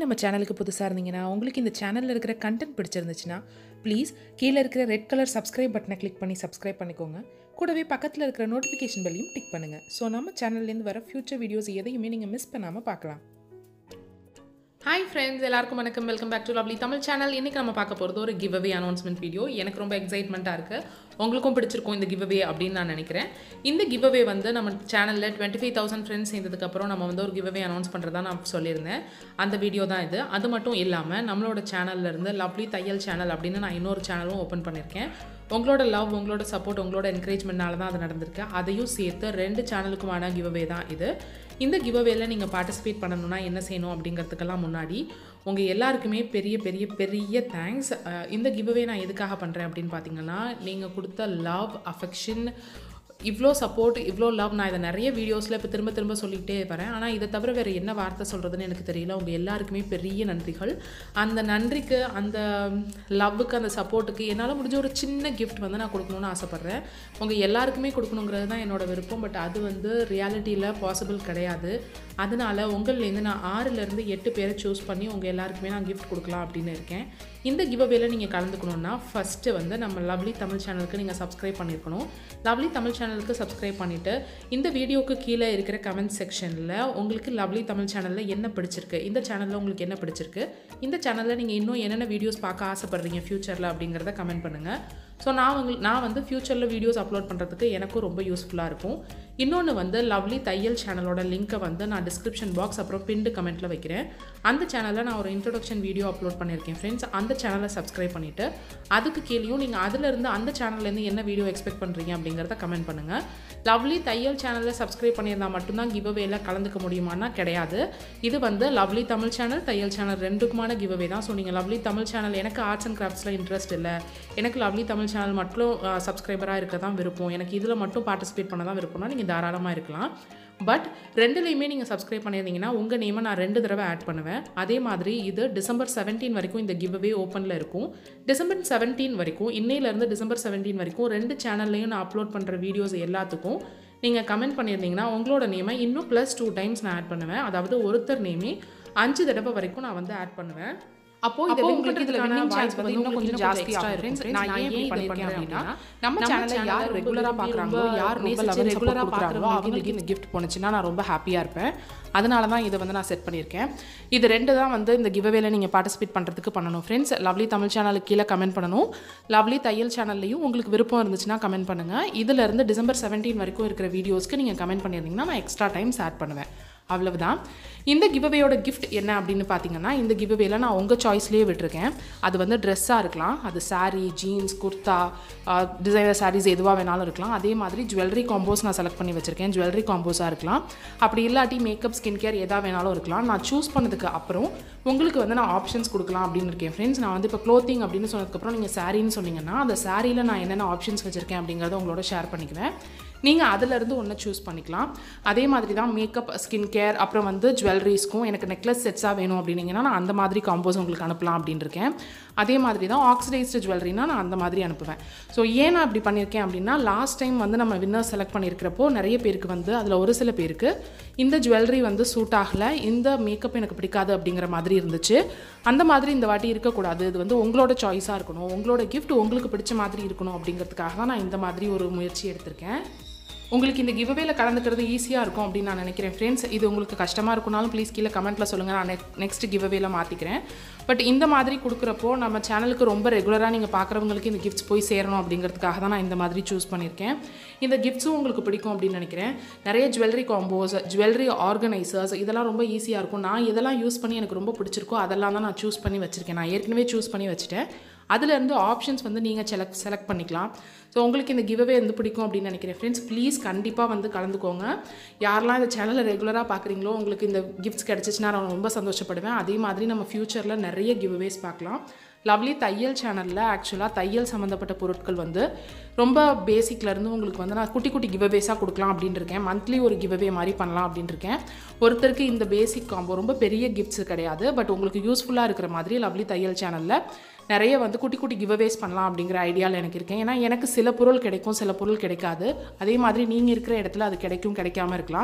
நம்ம சேனலுக்கு புதுசாக இருந்தீங்கன்னா உங்களுக்கு இந்த சேனலில் இருக்கிற கண்டென்ட் பிடிச்சிருந்துச்சுன்னா ப்ளீஸ் கீழே இருக்கிற ரெட் கலர் சப்ஸ்கிரைப் பட்டனை கிளிக் பண்ணி சப்ஸ்கிரைப் பண்ணிக்கோங்க கூடவே பக்கத்தில் இருக்கிற நோட்டிஃபிகேஷன் பெல்லையும் டிக் பண்ணுங்கள் ஸோ நம்ம சேனல்லேருந்து வர ஃபியூச்சர் வீடியோஸ் எதையுமே நீங்கள் மிஸ் பண்ணாமல் பார்க்கலாம் ஹாய் ஃப்ரெண்ட்ஸ் எல்லாருக்கும் வணக்கம் welcome back to lovely Tamil channel இன்றைக்கி நம்ம பார்க்க போகிறது ஒரு கிவ் அவே அனௌன்ஸ்மெண்ட் வீடியோ எனக்கு ரொம்ப எக்ஸைட்மெண்ட்டாக இருக்குது உங்களுக்கும் பிடிச்சிருக்கும் இந்த கிவ் அவே அப்படின்னு நான் நினைக்கிறேன் இந்த கிவ் அவே வந்து நம்ம சேனலில் டுவெண்ட்டி ஃபைவ் தௌசண்ட் ஃப்ரெண்ட்ஸ் சேர்ந்ததுக்கப்புறம் நம்ம வந்து ஒரு கிவ் அவே அனௌன்ஸ் பண்ணுறதா நான் சொல்லியிருந்தேன் அந்த வீடியோ தான் இது அது மட்டும் இல்லாமல் நம்மளோட சேனல்ல இருந்து லவ்லி தையல் சேனல் அப்படின்னு நான் இன்னொரு சேனலும் ஓப்பன் பண்ணியிருக்கேன் உங்களோட லவ் உங்களோட சப்போர்ட் உங்களோட என்கரேஜ்மெண்ட்னால தான் அது நடந்திருக்கு அதையும் சேர்த்து ரெண்டு சேனலுக்குமான கிவ் அவே தான் இது இந்த கிவ் அவேல நீங்கள் பார்ட்டிசிபேட் பண்ணணும்னா என்ன செய்யணும் அப்படிங்கிறதுக்கெல்லாம் முன்னாடி உங்கள் எல்லாருக்குமே பெரிய பெரிய பெரிய தேங்க்ஸ் இந்த கிவ் அவே நான் எதுக்காக பண்ணுறேன் அப்படின்னு பார்த்தீங்கன்னா நீங்கள் கொடுத்த லவ் அஃபெக்ஷன் இவ்வளோ சப்போர்ட் இவ்வளோ லவ் நான் இதை நிறைய வீடியோஸில் இப்போ திரும்ப திரும்ப சொல்லிகிட்டே வரேன் ஆனால் இதை தவிர வேறு என்ன வார்த்தை சொல்கிறதுன்னு எனக்கு தெரியல உங்கள் எல்லாருக்குமே பெரிய நன்றிகள் அந்த நன்றிக்கு அந்த லவ்வுக்கு அந்த சப்போர்ட்டுக்கு என்னால் முடிஞ்ச ஒரு சின்ன கிஃப்ட் வந்து நான் கொடுக்கணும்னு ஆசைப்பட்றேன் உங்கள் எல்லாருக்குமே கொடுக்கணுங்கிறது தான் என்னோட விருப்பம் பட் அது வந்து ரியாலிட்டியில் பாசிபிள் கிடையாது அதனால உங்கள்லேருந்து நான் ஆறுலேருந்து எட்டு பேரை சூஸ் பண்ணி உங்கள் எல்லாருக்குமே நான் கிஃப்ட் கொடுக்கலாம் அப்படின்னு இருக்கேன் இந்த கிவ் அவேல நீங்கள் கலந்துக்கணுன்னா ஃபஸ்ட்டு வந்து நம்ம லவ்லி தமிழ் சேனலுக்கு நீங்கள் சப்ஸ்கிரைப் பண்ணியிருக்கணும் லவ்லி தமிழ் சேனலுக்கு சப்ஸ்கிரைப் பண்ணிவிட்டு இந்த வீடியோக்கு கீழே இருக்கிற கமெண்ட் செக்ஷனில் உங்களுக்கு லவ்லி தமிழ் சேனலில் என்ன பிடிச்சிருக்கு இந்த சேனலில் உங்களுக்கு என்ன பிடிச்சிருக்கு இந்த சேனலில் நீங்கள் இன்னும் என்னென்ன வீடியோஸ் பார்க்க ஆசைப்படுறீங்க ஃப்யூச்சரில் அப்படிங்கிறத கமெண்ட் பண்ணுங்கள் ஸோ நான் உங்களுக்கு நான் வந்து ஃப்யூச்சரில் வீடியோஸ் அப்லோட் பண்ணுறதுக்கு எனக்கும் ரொம்ப யூஸ்ஃபுல்லாக இருக்கும் இன்னொன்று வந்து லவ்லி தையல் சேனலோட லிங்க்கை வந்து நான் டிஸ்கிரிப்ஷன் பாக்ஸ் அப்புறம் பிண்டு கமெண்ட்டில் வைக்கிறேன் அந்த சேனலில் நான் ஒரு இன்ட்ரொடக்ஷன் வீடியோ அப்லோட் பண்ணியிருக்கேன் ஃப்ரெண்ட்ஸ் அந்த சேனலை சப்ஸ்கிரைப் பண்ணிவிட்டு அதுக்கு கீழேயும் நீங்கள் அதிலிருந்து அந்த சேனல்லேருந்து என்ன வீடியோ எக்ஸ்பெக்ட் பண்ணுறீங்க அப்படிங்கிறத கமெண்ட் பண்ணுங்கள் லவ்லி தையல் சேனலில் சப்ஸ்கிரைப் பண்ணியிருந்தால் மட்டும்தான் கிவ் அவேல கலந்துக்க முடியுமானா கிடையாது இது வந்து லவ்லி தமிழ் சேனல் தையல் சேனல் ரெண்டுக்குமான கிவ் அவே தான் ஸோ நீங்கள் லவ்லி தமிழ் சேனல் எனக்கு ஆர்ட்ஸ் அண்ட் கிராஃப்ட்ஸில் இன்ட்ரெஸ்ட் இல்லை எனக்கு லவ்லி தமிழ் சேனல் மட்டும் சப்ஸ்கிரைபராக இருக்க தான் விருப்பம் எனக்கு இதில் மட்டும் பார்ட்டிசிபேட் பண்ண தான் விருப்பம்னா நீங்கள் தாராளமாக இருக்கலாம் பட் ரெண்டுலேயுமே நீங்கள் சப்ஸ்கிரைப் பண்ணியிருந்தீங்கன்னா உங்கள் நேமை நான் ரெண்டு தடவை ஆட் பண்ணுவேன் அதே மாதிரி இது டிசம்பர் செவன்டீன் வரைக்கும் இந்த கிவ் அவே ஓப்பனில் இருக்கும் டிசம்பர் செவன்டீன் வரைக்கும் இன்னையிலேருந்து டிசம்பர் செவன்டீன் வரைக்கும் ரெண்டு சேனல்லையும் நான் அப்லோட் பண்ணுற வீடியோஸ் எல்லாத்துக்கும் நீங்கள் கமெண்ட் பண்ணியிருந்தீங்கன்னா உங்களோட நேமை இன்னும் ப்ளஸ் டூ டைம்ஸ் நான் ஆட் பண்ணுவேன் அதாவது ஒருத்தர் நேமே அஞ்சு தடவை வரைக்கும் நான் வந்து ஆட் பண்ணுவேன் அப்போ இது உங்களுக்கு இதுல வின்னிங் சான்ஸ் வந்து இன்னும் கொஞ்சம் ஜாஸ்தியா இருக்கும் நான் ஏன் இப்படி பண்ணிருக்கேன் அப்படின்னா நம்ம சேனலை யார் ரெகுலரா பாக்குறாங்களோ யார் ரொம்ப லெவல் ரெகுலரா பாக்குறாங்களோ அவங்களுக்கு இந்த கிஃப்ட் போனுச்சுன்னா நான் ரொம்ப ஹாப்பியா இருப்பேன் அதனால தான் இதை வந்து நான் செட் பண்ணியிருக்கேன் இது ரெண்டு தான் வந்து இந்த கிவ்அவேல நீங்கள் பார்ட்டிசிபேட் பண்ணுறதுக்கு பண்ணணும் ஃப்ரெண்ட்ஸ் லவ்லி தமிழ் சேனலுக்கு கீழே கமெண்ட் பண்ணணும் லவ்லி தையல் சேனல்லையும் உங்களுக்கு விருப்பம் இருந்துச்சுன்னா கமெண்ட் பண்ணுங்கள் இதிலிருந்து டிசம்பர் செவன்டீன் வரைக்கும் இருக்கிற வீடியோஸ்க்கு நீங்கள் கமெண்ட் பண்ணியிருந்தீங்கன்னா நான் எக்ஸ்ட்ரா டைம்ஸ் ஆட் பண்ணுவேன் அவ்வளவுதான் இந்த கிவ்அவேயோட கிஃப்ட் என்ன அப்படின்னு பார்த்தீங்கன்னா இந்த கிவ்அவேல நான் உங்கள் சாய்ஸ்லேயே விட்டுருக்கேன் அது வந்து ட்ரெஸ்ஸாக இருக்கலாம் அது saree jeans kurta designer saris எதுவாக வேணாலும் இருக்கலாம் அதே மாதிரி ஜுவல்லரி காம்போஸ் நான் செலக்ட் பண்ணி வச்சுருக்கேன் ஜுவல்லரி காம்போஸாக இருக்கலாம் அப்படி இல்லாட்டி மேக்கப் ஸ்கின் கேர் எதா வேணாலும் இருக்கலாம் நான் சூஸ் பண்ணதுக்கு அப்புறம் உங்களுக்கு வந்து நான் ஆப்ஷன்ஸ் கொடுக்கலாம் அப்படின்னு இருக்கேன் ஃப்ரெண்ட்ஸ் நான் வந்து இப்போ க்ளோத்திங் அப்படின்னு சொன்னதுக்கப்புறம் நீங்கள் சாரின்னு சொன்னீங்கன்னா அந்த சாரியில் நான் என்னென்ன ஆப்ஷன்ஸ் வச்சுருக்கேன் அப்படிங்கிறத உங்களோட ஷேர் பண்ணிக்குவேன் நீங்கள் அதிலிருந்து ஒன்று சூஸ் பண்ணிக்கலாம் அதே மாதிரி தான் மேக்கப் ஸ்கின் கேர் அப்புறம் வந்து ஜுவல்லரிஸ்க்கும் எனக்கு நெக்லஸ் செட்ஸாக வேணும் அப்படின்னீங்கன்னா நான் அந்த மாதிரி காம்போஸ் உங்களுக்கு அனுப்பலாம் அப்படின்னு இருக்கேன் அதே மாதிரி தான் ஆக்சிடைஸ்டு ஜுவல்லரினா நான் அந்த மாதிரி அனுப்புவேன் ஸோ ஏன் நான் அப்படி பண்ணியிருக்கேன் அப்படின்னா லாஸ்ட் டைம் வந்து நம்ம வின்னர் செலக்ட் பண்ணியிருக்கிறப்போ நிறைய பேருக்கு வந்து அதில் ஒரு சில பேருக்கு இந்த ஜுவல்லரி வந்து சூட் ஆகலை இந்த மேக்கப் எனக்கு பிடிக்காது அப்படிங்கிற மாதிரி இருந்துச்சு அந்த மாதிரி இந்த வாட்டி இருக்கக்கூடாது இது வந்து உங்களோட சாய்ஸாக இருக்கணும் உங்களோட கிஃப்ட் உங்களுக்கு பிடிச்ச மாதிரி இருக்கணும் அப்படிங்கிறதுக்காக தான் நான் இந்த மாதிரி ஒரு முயற்சி எடுத்திருக்கேன் உங்களுக்கு இந்த கிவ்அவேல கலந்துக்கிறது ஈஸியாக இருக்கும் அப்படின்னு நான் நினைக்கிறேன் ஃப்ரெண்ட்ஸ் இது உங்களுக்கு கஷ்டமாக இருக்குனாலும் ப்ளீஸ் கீழே கமெண்ட்டில் சொல்லுங்கள் நான் நெக்ஸ்ட் கிவ்அவேல மாற்றிக்கிறேன் பட் இந்த மாதிரி கொடுக்குறப்போ நம்ம சேனலுக்கு ரொம்ப ரெகுலராக நீங்கள் பார்க்குறவங்களுக்கு இந்த கிஃப்ட்ஸ் போய் சேரணும் அப்படிங்கிறதுக்காக தான் நான் இந்த மாதிரி சூஸ் பண்ணியிருக்கேன் இந்த கிஃப்ட்ஸும் உங்களுக்கு பிடிக்கும் அப்படின்னு நினைக்கிறேன் நிறைய ஜுவல்லரி காம்போஸ் ஜுவல்லரி ஆர்கனைசர்ஸ் இதெல்லாம் ரொம்ப ஈஸியாக இருக்கும் நான் இதெல்லாம் யூஸ் பண்ணி எனக்கு ரொம்ப பிடிச்சிருக்கோ அதெல்லாம் தான் நான் சூஸ் பண்ணி வச்சுருக்கேன் நான் ஏற்கனவே சூஸ் பண்ணி வச்சுட்டேன் அதுலேருந்து ஆப்ஷன்ஸ் வந்து நீங்கள் செலக்ட் செலக்ட் பண்ணிக்கலாம் ஸோ உங்களுக்கு இந்த கிவ்அவே வந்து பிடிக்கும் அப்படின்னு நினைக்கிறேன் ஃப்ரெண்ட்ஸ் ப்ளீஸ் கண்டிப்பாக வந்து கலந்துக்கோங்க யாரெல்லாம் இந்த சேனலை ரெகுலராக பார்க்குறீங்களோ உங்களுக்கு இந்த கிஃப்ட்ஸ் கிடச்சிச்சின்னா நான் ரொம்ப சந்தோஷப்படுவேன் அதே மாதிரி நம்ம ஃப்யூச்சரில் நிறைய கிவ்அவேஸ் பார்க்கலாம் லவ்லி தையல் சேனலில் ஆக்சுவலாக தையல் சம்மந்தப்பட்ட பொருட்கள் வந்து ரொம்ப பேசிக்லேருந்து உங்களுக்கு வந்து நான் குட்டி குட்டி கிவ்அவேஸாக கொடுக்கலாம் அப்படின்னு இருக்கேன் மந்த்லி ஒரு கிவ்அவே மாதிரி பண்ணலாம் அப்படின்னு இருக்கேன் ஒருத்தருக்கு இந்த பேசிக் காம்போ ரொம்ப பெரிய கிஃப்ட்ஸ் கிடையாது பட் உங்களுக்கு யூஸ்ஃபுல்லாக இருக்கிற மாதிரி லவ்லி தையல் சேனலில் நிறைய வந்து குட்டி குட்டி கிவ்அவேஸ் பண்ணலாம் அப்படிங்கிற ஐடியாவில் எனக்கு இருக்கேன் ஏன்னா எனக்கு சில பொருள் கிடைக்கும் சில பொருள் கிடைக்காது அதே மாதிரி நீங்கள் இருக்கிற இடத்துல அது கிடைக்கும் கிடைக்காம இருக்கலாம்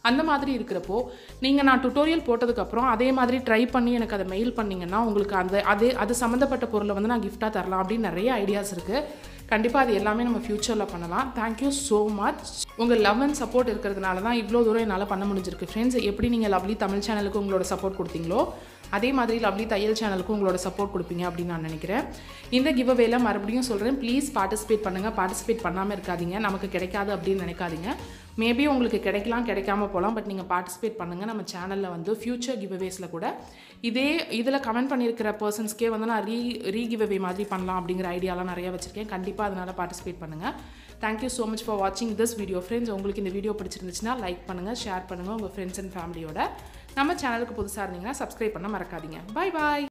அந்த மாதிரி இருக்கிறப்போ நீங்கள் நான் டுட்டோரியல் போட்டதுக்கப்புறம் அதே மாதிரி ட்ரை பண்ணி எனக்கு அதை மெயில் பண்ணிங்கன்னா உங்களுக்கு அந்த அதே அது சம்மந்தப்பட்ட பொருளை வந்து நான் கிஃப்டாக தரலாம் அப்படின்னு நிறைய ஐடியாஸ் இருக்குது கண்டிப்பாக அது எல்லாமே நம்ம ஃப்யூச்சரில் பண்ணலாம் தேங்க்யூ ஸோ மச் உங்கள் லவ் அண்ட் சப்போர்ட் இருக்கிறதுனால தான் இவ்வளோ தூரம் என்னால் பண்ண முடிஞ்சிருக்கு ஃப்ரெண்ட்ஸ் எப்படி நீங்கள் லவ்லி தமிழ் சேனலுக்கு உங்களோட சப்போர்ட் கொடுத்தீங்களோ அதே மாதிரி லவ்லி தையல் சேனலுக்கும் உங்களோட சப்போர்ட் கொடுப்பீங்க அப்படின்னு நான் நினைக்கிறேன் இந்த கிவ் அவேல மறுபடியும் சொல்கிறேன் ப்ளீஸ் பார்ட்டிசிபேட் பண்ணுங்கள் பார்ட்டிசிபேட் பண்ணாமல் இருக்காதீங்க நமக்கு கிடைக்காது அப்படின்னு நினைக்காதீங்க மேபி உங்களுக்கு கிடைக்கலாம் கிடைக்காம போகலாம் பட் நீங்கள் பார்ட்டிசிபேட் பண்ணுங்கள் நம்ம சேனலில் வந்து ஃப்யூச்சர் கிவ் அவேஸில் கூட இதே இதில் கமெண்ட் பண்ணியிருக்கிற பர்சன்ஸ்க்கே வந்து நான் ரீ ரீ கிவ் அவே மாதிரி பண்ணலாம் அப்படிங்கிற ஐடியாலாம் நிறைய வச்சுருக்கேன் கண்டிப்பாக அதனால் பார்ட்டிசிபேட் பண்ணுங்கள் தேங்க்யூ ஸோ மச் ஃபார் வாட்சிங் திஸ் வீடியோ ஃப்ரெண்ட்ஸ் உங்களுக்கு இந்த வீடியோ பிடிச்சிருந்துச்சுன்னா லைக் பண்ணுங்கள் ஷேர் பண்ணுங்கள் உங்கள் ஃப்ரெண்ட்ஸ் அண்ட் ஃபேமிலியோட நம்ம சேனலுக்கு புதுசாக இருந்தீங்கன்னா சப்ஸ்கிரைப் பண்ண மறக்காதீங்க பாய் பாய்